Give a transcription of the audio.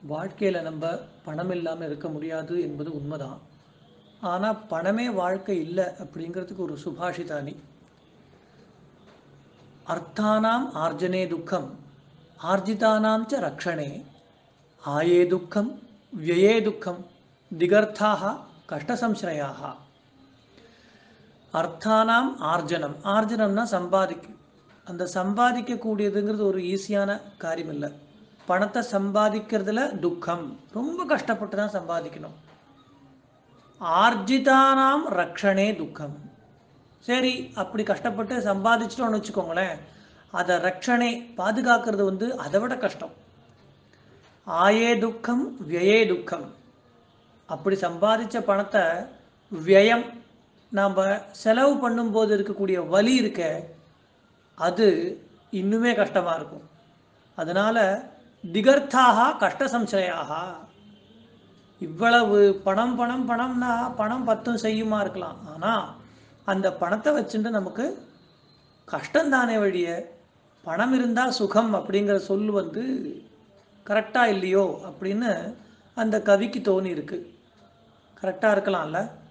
வாழ்க்கையில் நம்ம பணம் இல்லாமல் இருக்க முடியாது என்பது உண்மைதான் ஆனால் பணமே வாழ்க்கை இல்லை அப்படிங்கிறதுக்கு ஒரு சுபாஷிதானி அர்த்தானாம் ஆர்ஜனே துக்கம் ஆர்ஜிதானாம் ச ரக்ஷணே ஆயே துக்கம் வியே துக்கம் திகர்த்தாக கஷ்டசம்ஸ்ரயாக அர்த்தானாம் ஆர்ஜனம் ஆர்ஜனம்னா சம்பாதிக்கும் அந்த சம்பாதிக்கக்கூடியதுங்கிறது ஒரு ஈஸியான காரியம் இல்லை பணத்தை சம்பாதிக்கிறதுல துக்கம் ரொம்ப கஷ்டப்பட்டு தான் சம்பாதிக்கணும் ஆர்ஜிதானாம் ரக்ஷணே துக்கம் சரி அப்படி கஷ்டப்பட்டு சம்பாதிச்சிட்டோம்னு வச்சுக்கோங்களேன் அதை ரக்ஷணே பாதுகாக்கிறது வந்து அதை விட கஷ்டம் ஆயே துக்கம் வியே துக்கம் அப்படி சம்பாதிச்ச பணத்தை வியம் நாம் செலவு பண்ணும்போது இருக்கக்கூடிய வலி இருக்க அது இன்னுமே கஷ்டமாக இருக்கும் அதனால் திகர்த்தாக கஷ்ட சம்சயாக இவ்வளவு பணம் பணம் பணம்னா பணம் பத்தும் செய்யுமா இருக்கலாம் ஆனால் அந்த பணத்தை வச்சுட்டு நமக்கு கஷ்டம்தானே வழிய பணம் இருந்தால் சுகம் அப்படிங்கிற சொல் வந்து கரெக்டாக இல்லையோ அப்படின்னு அந்த கவிக்கு தோணி இருக்கு கரெக்டாக இருக்கலாம்ல